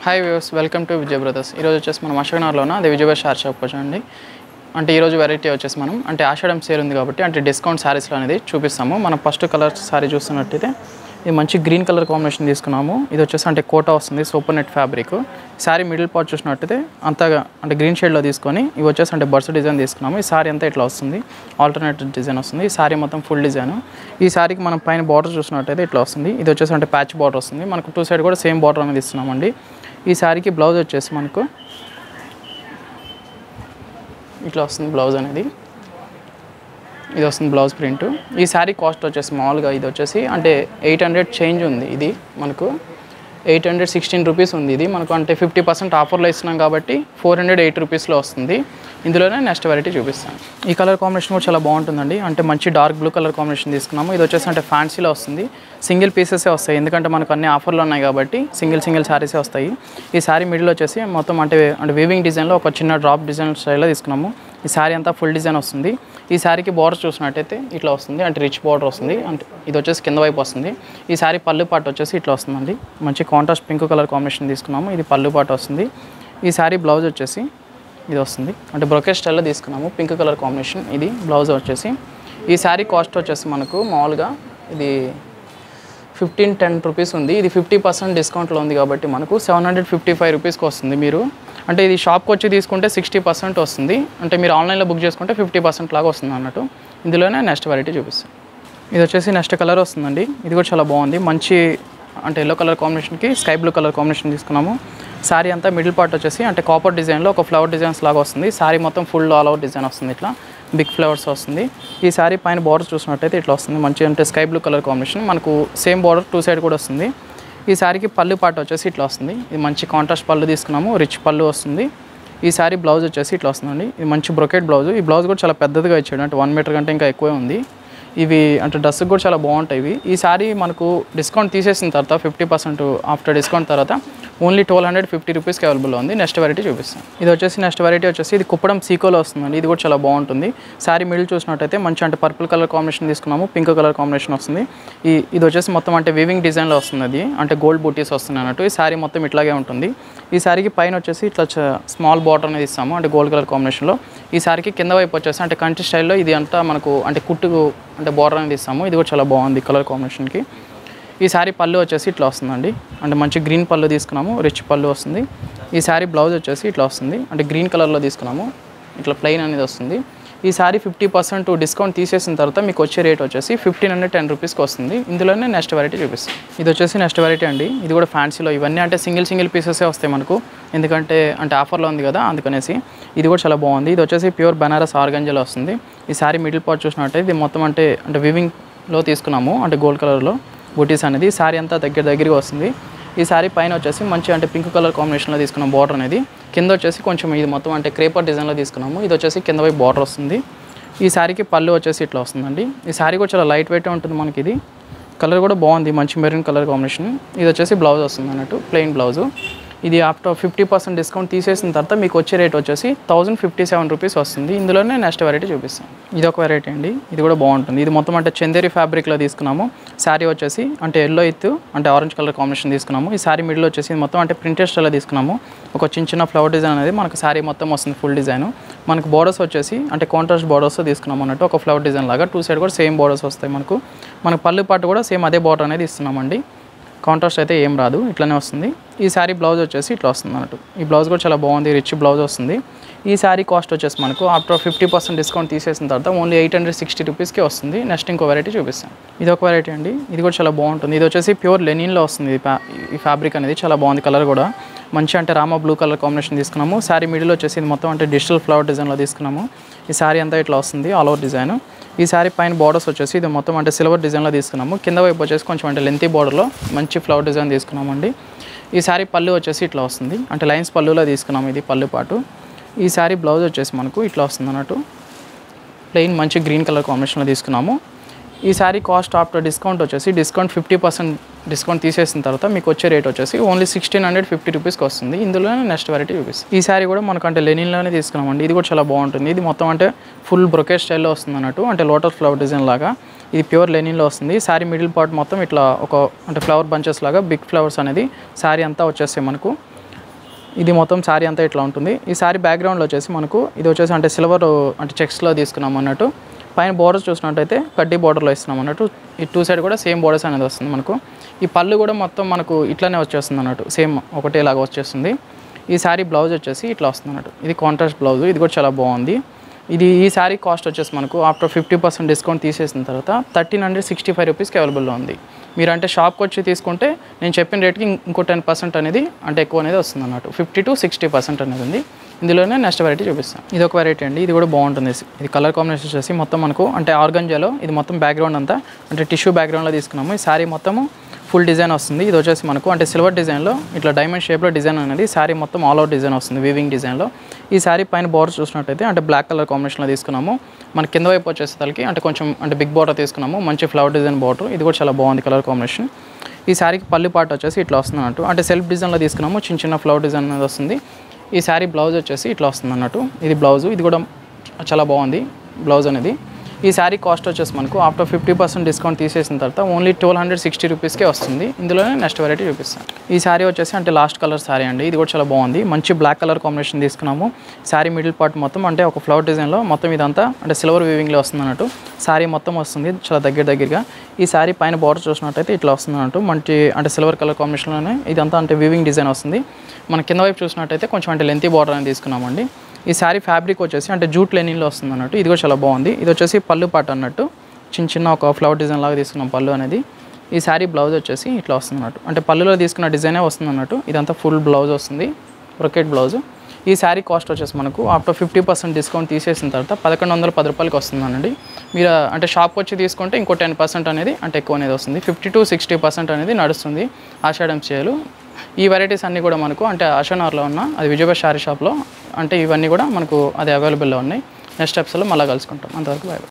hi views welcome to Vijay brothers ఈరోజు వచ్చేసి మనం అశోక్నగర్లో ఉన్న అది విజయ్ బ్రదర్స్ షార్ షాప్ వచ్చండి అంటే ఈరోజు వెరైటీ వచ్చేసి మనం అంటే ఆషాఢం సేల్ ఉంది కాబట్టి అంటే డిస్కౌంట్ శారీస్లో అనేది చూపిస్తాము మనం ఫస్ట్ కలర్ శారీ చూస్తున్నట్టయితే ఇది మంచి గ్రీన్ కలర్ కాంబినేషన్ తీసుకున్నాము ఇది వచ్చేసి అంటే కోటా వస్తుంది super net fabric sari middle part చూసినట్టయితే అంతగా అంటే గ్రీన్ షేడ్లో తీసుకొని ఇవి వచ్చేసి అంటే బర్స్ డిజైన్ తీసుకున్నాము ఈ శారీ అంతా ఇట్లా వస్తుంది ఆల్టర్నేటివ్ డిజైన్ వస్తుంది ఈ శారీ మొత్తం ఫుల్ డిజైన్ ఈ శారీకి మనం పైన బార్డర్ చూసినట్టయితే ఇట్లా వస్తుంది ఇది వచ్చేసి అంటే ప్యాచ్ బార్డర్ వస్తుంది మనకు టూ సైడ్ కూడా సేమ్ బార్డర్ అనేది ఇస్తున్నామండి ఈ శారీకి బ్లౌజ్ వచ్చేసి మనకు ఇట్లా వస్తుంది బ్లౌజ్ అనేది ఇది వస్తుంది బ్లౌజ్ ప్రింట్ ఈ శారీ కాస్ట్ వచ్చేసి మామూలుగా ఇది వచ్చేసి అంటే ఎయిట్ హండ్రెడ్ చేంజ్ ఉంది ఇది మనకు ఎయిట్ హండ్రెడ్ సిక్స్టీన్ రూపీస్ ఉంది ఇది మనకు అంటే ఫిఫ్టీ పర్సెంట్ ఆఫర్లో ఇస్తున్నాం కాబట్టి ఫోర్ హండ్రెడ్ ఎయిట్ రూపీస్లో వస్తుంది ఇందులోనే నెక్స్ట్ వెరైటీ చూపిస్తాను ఈ కలర్ కాంబినేషన్ కూడా చాలా బాగుంటుందండి అంటే మంచి డార్క్ బ్లూ కలర్ కాంబినేషన్ తీసుకున్నాము ఇది వచ్చేసి అంటే ఫ్యాన్సీలో వస్తుంది సింగిల్ పీసెసే వస్తాయి ఎందుకంటే మనకు అన్ని ఆఫర్లు ఉన్నాయి కాబట్టి సింగిల్ సింగిల్ శారీసే వస్తాయి ఈ శారీ మిడిల్ వచ్చేసి మొత్తం అంటే అంటే వీవింగ్ డిజైన్లో ఒక చిన్న డ్రాప్ డిజైన్ స్టైల్లో తీసుకున్నాము ఈ శారీ అంతా ఫుల్ డిజైన్ వస్తుంది ఈ శారీకి బార్డర్ చూసినట్టయితే ఇట్లా వస్తుంది అంటే రిచ్ బార్డర్ వస్తుంది అంటే ఇది వచ్చేసి కింద వైపు వస్తుంది ఈ శారీ పళ్ళు పాటు వచ్చేసి ఇట్లా వస్తుందండి మంచి కాంట్రాస్ట్ పింక్ కలర్ కాంబినేషన్ తీసుకున్నాము ఇది పళ్ళు పాటు వస్తుంది ఈ శారీ బ్లౌజ్ వచ్చేసి ఇది వస్తుంది అంటే బ్రొకెట్ స్టైల్లో తీసుకున్నాము పింక్ కలర్ కాంబినేషన్ ఇది బ్లౌజ్ వచ్చేసి ఈ శారీ కాస్ట్ వచ్చేసి మనకు మామూలుగా ఇది ఫిఫ్టీన్ టెన్ రూపీస్ ఉంది ఇది ఫిఫ్టీ పర్సెంట్ డిస్కౌంట్లో ఉంది కాబట్టి మనకు సెవెన్ హండ్రెడ్ ఫిఫ్టీ ఫైవ్ రూపీస్కి వస్తుంది మీరు అంటే ఇది షాప్కి వచ్చి తీసుకుంటే సిక్స్టీ పర్సెంట్ వస్తుంది అంటే మీరు ఆన్లైన్లో బుక్ చేసుకుంటే ఫిఫ్టీ పర్సెంట్ లాగా వస్తుంది అన్నట్టు ఇందులోనే నెక్స్ట్ వెరైటీ చూపిస్తాను ఇది వచ్చేసి నెక్స్ట్ కలర్ వస్తుందండి ఇది కూడా చాలా బాగుంది మంచి అంటే ఎల్లో కలర్ కాంబినేషన్కి స్కై బ్లూ కలర్ కాంబినేషన్ తీసుకున్నాము శారీ అంతా మిడిల్ పార్ట్ వచ్చేసి అంటే కాపర్ డిజైన్లో ఒక ఫ్లవర్ డిజైన్స్ లాగా వస్తుంది శారీ మొత్తం ఫుల్ ఆల్ ఓవర్ డిజైన్ వస్తుంది ఇట్లా బిగ్ ఫ్లవర్స్ వస్తుంది ఈ శారీ పైన బార్డర్ చూసినట్టయితే ఇట్లా వస్తుంది మంచి అంటే స్కై బ్లూ కలర్ కాంబినేషన్ మనకు సేమ్ బార్డర్ టూ సైడ్ కూడా వస్తుంది ఈ శారీకి పళ్ళు పార్ట్ వచ్చేసి ఇట్లా వస్తుంది ఇది మంచి కాంట్రాస్ట్ పళ్ళు తీసుకున్నాము రిచ్ పళ్ళు వస్తుంది ఈ శారీ బ్లౌజ్ వచ్చేసి ఇట్లా వస్తుందండి ఇది మంచి బ్రొకెట్ బ్లౌజ్ ఈ బ్లౌజ్ కూడా చాలా పెద్దదిగా ఇచ్చాడు అంటే వన్ మీటర్ కంటే ఇంకా ఎక్కువే ఉంది ఇవి అంటే డ్రెస్కి కూడా చాలా బాగుంటాయి ఇవి ఈ సారీ మనకు డిస్కౌంట్ తీసేసిన తర్వాత ఫిఫ్టీ పర్సెంట్ ఆఫ్టర్ డిస్కౌంట్ తర్వాత ఓన్లీ ట్వెల్వ్ హండ్రెడ్ ఫిఫ్టీ రూపీస్కి అవైలబుల్ ఉంది నెక్స్ట్ వెరైటీ చూపిస్తాను ఇది వచ్చేసి నెక్స్ట్ వెరైటీ వచ్చేసి ఇది కుప్పడం సీకోలో వస్తుందండి ఇది కూడా చాలా బాగుంటుంది శారీ మిడిల్ చూసినట్టయితే మంచి అంటే పర్పుల్ కలర్ కాంబినేషన్ తీసుకున్నాము పింక్ కలర్ కాంబినేషన్ వస్తుంది ఈ ఇది వచ్చేసి మొత్తం అంటే వివింగ్ డిజైన్లో వస్తుంది అది అంటే గోల్డ్ బూటీస్ వస్తుంది అన్నట్టు ఈ శారీ మొత్తం ఇట్లాగే ఉంటుంది ఈ శారీకి పైన వచ్చేసి ఇట్లా స్మాల్ బార్డర్ అనేది ఇస్తాము అంటే గోల్డ్ కలర్ కాంబినేషన్లో ఈ శారీకి కింద వైపు వచ్చేసి అంటే కంటి స్టైల్లో ఇది అంతా మనకు అంటే కుట్టుకు అంటే బార్డర్ అనేది ఇస్తాము ఇది కూడా చాలా బాగుంది కలర్ కాంబినేషన్కి ఈ శారీ పళ్ళు వచ్చేసి ఇట్లా వస్తుందండి అంటే మంచి గ్రీన్ పళ్ళు తీసుకున్నాము రిచ్ పళ్ళు వస్తుంది ఈ శారీ బ్లౌజ్ వచ్చేసి ఇట్లా వస్తుంది అంటే గ్రీన్ కలర్లో తీసుకున్నాము ఇట్లా ప్లెయిన్ అనేది వస్తుంది ఈ శారీ ఫిఫ్టీ పర్సెంట్ డిస్కౌంట్ తీసేసిన తర్వాత మీకు వచ్చే రేట్ వచ్చేసి ఫిఫ్టీన్ హండ్రెడ్ టెన్ రూపీస్కి వస్తుంది ఇందులోనే నెక్స్ట్ వెరైటీ చూపిస్తాం ఇది వచ్చేసి నెక్స్ట్ వెరైటీ అండి ఇది కూడా ఫ్యాన్సీలో ఇవన్నీ అంటే సింగిల్ సింగిల్ పీసెసే వస్తాయి మనకు ఎందుకంటే అంటే ఆఫర్లో ఉంది కదా అందుకనేసి ఇది కూడా చాలా బాగుంది ఇది వచ్చేసి ప్యూర్ బనారస్ ఆర్గంజలో వస్తుంది ఈ శారీ మిడిల్ పార్ట్ చూసినట్టయితే ఇది మొత్తం అంటే అంటే వివింగ్లో తీసుకున్నాము అంటే గోల్డ్ కలర్లో బూటీస్ అనేది శారీ అంతా దగ్గర దగ్గరగా వస్తుంది ఈ శారీ పైన వచ్చేసి మంచి అంటే పింక్ కలర్ కాంబినేషన్లో తీసుకున్న బార్డర్ అనేది కింద వచ్చేసి కొంచెం ఇది మొత్తం అంటే క్రేపర్ డిజైన్లో తీసుకున్నాము ఇది వచ్చేసి కింద వైపు బార్డర్ వస్తుంది ఈ శారీకి పళ్ళు వచ్చేసి ఇట్లా వస్తుందండి ఈ శారీ కూడా చాలా లైట్ వెయిట్ ఉంటుంది మనకి ఇది కలర్ కూడా బాగుంది మంచి మెరూన్ కలర్ కాంబినేషన్ ఇది వచ్చేసి బ్లౌజ్ వస్తుంది అన్నట్టు ప్లెయిన్ బ్లౌజ్ ఇది ఆఫ్టర్ ఫిఫ్టీ పర్సెంట్ డిస్కౌంట్ తీసేసిన తర్వాత మీకు వచ్చే రేట్ వచ్చేసి థౌసండ్ ఫిఫ్టీ సెవెన్ రూపీస్ వస్తుంది ఇందులోనే నెక్స్ట్ వెరైటీ చూపిస్తాను ఇది ఒక వెరైటీ అండి ఇది కూడా బాగుంటుంది ఇది మొత్తం అంటే చందేరి ఫ్యాబ్రిక్లో తీసుకున్నాము శారీ వచ్చేసి అంటే ఎల్లో ఇత్ అంటే ఆరెంజ్ కలర్ కాంబినేషన్ తీసుకున్నాము ఈ శారీ మిడిల్ వచ్చేసి ఇది మొత్తం అంటే ప్రింటెడ్ స్టైల్లో తీసుకున్నాము ఒక చిన్న చిన్న ఫ్లవర్ డిజైన్ అనేది మనకు శారీ మొత్తం వస్తుంది ఫుల్ డిజైన్ మనకు బోర్డర్స్ వచ్చేసి అంటే కాంట్రాస్ట్ బోర్డర్స్ తీసుకున్నాము అన్నట్టు ఒక ఫ్లవర్ డిజైన్ లాగా టూ సైడ్ కూడా సేమ్ బోర్డర్స్ వస్తాయి మనకు మనకు పళ్ళు పాటు కూడా సేమ్ అదే బార్డర్ అనేది ఇస్తున్నామండి కాంట్రాస్ట్ అయితే ఏం రాదు ఇట్లానే వస్తుంది ఈ శారీ బ్లౌజ్ వచ్చేసి ఇట్లా వస్తుంది అన్నట్టు ఈ బ్లౌజ్ కూడా చాలా బాగుంది రిచ్ బ్లౌజ్ వస్తుంది ఈ శారీ కాస్ట్ వచ్చేసి మనకు ఆఫ్టర్ ఫిఫ్టీ పర్సెంట్ డిస్కౌంట్ తీసేసిన తర్వాత ఓన్లీ ఎయిట్ హండ్రెడ్ సిక్స్టీ రూపీస్కి వస్తుంది నెక్స్ట్ ఇంకో వెరైటీ చూపిస్తాను ఇది ఒక వెరైటీ అండి ఇది కూడా చాలా బాగుంటుంది ఇది వచ్చేసి ప్యూర్ లెనిన్లో వస్తుంది ఈ ఫ్యా- ఈ ఫ్యాబ్రిక్ అనేది చాలా బాగుంది కలర్ కూడా మంచి అంటే రామా బ్లూ కలర్ కాంబినేషన్ తీసుకున్నాము శారీ మిడిల్ వచ్చేసి ఇది మొత్తం అంటే డిజిటల్ ఫ్లవర్ డిజైన్లో తీసుకున్నాము ఈ శారీ అంతా ఇట్లా వస్తుంది ఆల్ ఓవర్ డిజైన్ ఈ శారీ పైన బార్డర్స్ వచ్చేసి ఇది మొత్తం అంటే సిల్వర్ డిజైన్లో తీసుకున్నాము కింద వైపు వచ్చేసి కొంచెం అంటే లెంతీ బార్డర్లో మంచి ఫ్లవర్ డిజైన్ తీసుకున్నామండి ఈ శారీ పళ్ళు వచ్చేసి ఇట్లా వస్తుంది అంటే లైన్స్ పళ్ళులో తీసుకున్నాము ఇది పళ్ళు పాటు ఈ శారీ బ్లౌజ్ వచ్చేసి మనకు ఇట్లా వస్తుంది అన్నట్టు ప్లెయిన్ మంచి గ్రీన్ కలర్ కాంబినేషన్లో తీసుకున్నాము ఈ శారీ కాస్ట్ ఆఫ్టర్ డిస్కౌంట్ వచ్చేసి డిస్కౌంట్ ఫిఫ్టీ పర్సెంట్ డిస్కౌంట్ తీసేసిన తర్వాత మీకు వచ్చే రేట్ వచ్చేసి ఓన్లీ సిక్స్టీన్ హండ్రెడ్ ఫిఫ్టీ రూపీస్కి వస్తుంది ఇందులోనే నెక్స్ట్ వెరైటీ చూపిస్తుంది ఈ శారీ కూడా మనకు అంటే లెనిన్లోనే తీసుకున్నామండి ఇది కూడా చాలా బాగుంటుంది ఇది మొత్తం అంటే ఫుల్ బ్రొకేట్ స్టైల్లో వస్తుంది అన్నట్టు అంటే లోటస్ ఫ్లవర్ డిజైన్ లాగా ఇది ప్యూర్ లెనిన్లో వస్తుంది శారీ మిడిల్ పార్ట్ మొత్తం ఇట్లా ఒక అంటే ఫ్లవర్ బంచెస్ లాగా బిగ్ ఫ్లవర్స్ అనేది శారీ అంతా వచ్చేస్తాయి మనకు ఇది మొత్తం శారీ అంతా ఇట్లా ఉంటుంది ఈ శారీ బ్యాక్గ్రౌండ్లో వచ్చేసి మనకు ఇది వచ్చేసి అంటే సిల్వర్ అంటే చెక్స్లో తీసుకున్నాం అన్నట్టు పైన బోర్డర్స్ చూసినట్టయితే కడ్డీ బోర్డర్లో ఇస్తున్నాం అన్నట్టు ఈ టూ సైడ్ కూడా సేమ్ బోర్డర్స్ అనేది వస్తుంది మనకు ఈ పళ్ళు కూడా మొత్తం మనకు ఇట్లానే వచ్చేస్తుంది అన్నట్టు సేమ్ ఒకటేలాగా వచ్చేస్తుంది ఈ శారీ బ్లౌజ్ వచ్చేసి ఇట్లా వస్తుంది అన్నట్టు ఇది కాంట్రాస్ట్ బ్లౌజ్ ఇది కూడా చాలా బాగుంది ఇది ఈ శారీ కాస్ట్ వచ్చేసి మనకు ఆఫ్టర్ ఫిఫ్టీ పర్సెంట్ డిస్కౌంట్ తీసేసిన తర్వాత థర్టీన్ హండ్రెడ్ సిక్స్టీ ఫైవ్ రూపీస్కి అవైలబుల్లో ఉంది మీరు అంటే షాప్కి వచ్చి తీసుకుంటే నేను చెప్పిన రేట్కి ఇంకో టెన్ పర్సెంట్ అనేది అంటే ఎక్కువ అనేది వస్తుంది అన్నట్టు ఫిఫ్టీ టు సిక్స్టీ పర్సెంట్ అనేది ఉంది ఇందులోనే నెక్స్ట్ వెరైటీ చూపిస్తాను ఇది ఒక వెరైటీ అండి ఇది కూడా బాగుంటుంది ఇది కలర్ కాంబినేషన్ వచ్చేసి మొత్తం మనకు అంటే ఆర్గంజాలో ఇది మొత్తం బ్యాక్గ్రౌండ్ అంతా అంటే టిష్యూ బ్యాక్గ్రౌండ్లో తీసుకున్నాము ఈ శారీ మొత్తము ఫుల్ డిజైన్ వస్తుంది ఇది వచ్చేసి మనకు అంటే సిల్వర్ డిజైన్లో ఇట్లా డైమండ్ షేప్లో డిజైన్ అనేది శారీ మొత్తం ఆల్ అవుట్ డిజైన్ వస్తుంది వీవింగ్ డిజైన్లో ఈ శారీ పైన బోర్డర్ చూసినట్టయితే అంటే బ్లాక్ కలర్ కాంబినేషన్లో తీసుకున్నాము మన కింద వైపు వచ్చేసరికి అంటే కొంచెం అంటే బిగ్ బోర్డర్ తీసుకున్నాము మంచి ఫ్లవర్ డిజైన్ బోర్డర్ ఇది కూడా చాలా బాగుంది కలర్ కాంబినేషన్ ఈ శారీకి పల్లి పాట వచ్చేసి ఇట్లా వస్తుంది అన్నట్టు అంటే సెల్ఫ్ డిజైన్లో తీసుకున్నాము చిన్న చిన్న ఫ్లవర్ డిజైన్ అనేది వస్తుంది ఈ శారీ బ్లౌజ్ వచ్చేసి ఇట్లా వస్తుంది అన్నట్టు ఇది బ్లౌజ్ ఇది కూడా చాలా బాగుంది బ్లౌజ్ అనేది ఈ శారీ కాస్ట్ వచ్చేసి మనకు ఆఫ్టర్ ఫిఫ్టీ పర్సెంట్ డిస్కౌంట్ తీసేసిన తర్వాత ఓన్లీ ట్వెల్వ్ హండ్రెడ్ సిక్స్టీ రూపీస్కే వస్తుంది ఇందులోనే నెక్స్ట్ వెరైటీ చూపిస్తాను ఈ శారీ వచ్చేసి అంటే లాస్ట్ కలర్ శారీ అండి ఇది కూడా చాలా బాగుంది మంచి బ్లాక్ కలర్ కాంబినేషన్ తీసుకున్నాము శారీ మిడిల్ పార్ట్ మొత్తం అంటే ఒక ఫ్లవర్ డిజైన్లో మొత్తం ఇదంతా అంటే సిల్వర్ వీవింగ్లో వస్తుంది అన్నట్టు శారీ మొత్తం వస్తుంది చాలా దగ్గర దగ్గరగా ఈ శారీ పైన బార్డర్ చూసినట్టయితే ఇట్లా వస్తుంది అన్నట్టు మంచి అంటే సిల్వర్ కలర్ కాంబినేషన్లోనే ఇదంతా అంటే వీవింగ్ డిజైన్ వస్తుంది మన కింద వైపు చూసినట్టయితే కొంచెం అంటే లెంతీ బార్డర్ అని తీసుకున్నామండి ఈ శారీ ఫ్యాబ్రిక్ వచ్చేసి అంటే జూట్ లెనిన్లో వస్తుంది అన్నట్టు ఇది కూడా చాలా బాగుంది ఇది వచ్చేసి పళ్ళు పాట అన్నట్టు చిన్న చిన్న ఒక ఫ్లవర్ డిజైన్ లాగా తీసుకున్నాం పళ్ళు అనేది ఈ శారీ బ్లౌజ్ వచ్చేసి ఇట్లా వస్తుంది అన్నట్టు అంటే పళ్ళులో తీసుకున్న డిజైనే వస్తుంది అన్నట్టు ఇదంతా ఫుల్ బ్లౌజ్ వస్తుంది రొకెట్ బ్లౌజ్ ఈ శారీ కాస్ట్ వచ్చేసి మనకు ఆఫ్టర్ ఫిఫ్టీ పర్సెంట్ డిస్కౌంట్ తీసేసిన తర్వాత పదకొండు వందల పది రూపాయలకి వస్తుందండి మీరు అంటే షాప్కి వచ్చి తీసుకుంటే ఇంకో టెన్ పర్సెంట్ అనేది అంటే ఎక్కువ అనేది వస్తుంది ఫిఫ్టీ టు సిక్స్టీ పర్సెంట్ అనేది నడుస్తుంది ఆషాఢం చేయలు ఈ వెరైటీస్ అన్నీ కూడా మనకు అంటే అషనార్లో ఉన్న అది విజయవాడ శారీ షాప్లో అంటే ఇవన్నీ కూడా మనకు అది అవైలబుల్లో ఉన్నాయి నెక్స్ట్ స్టెప్స్లో మళ్ళీ కలుసుకుంటాం అంతవరకు బాయ్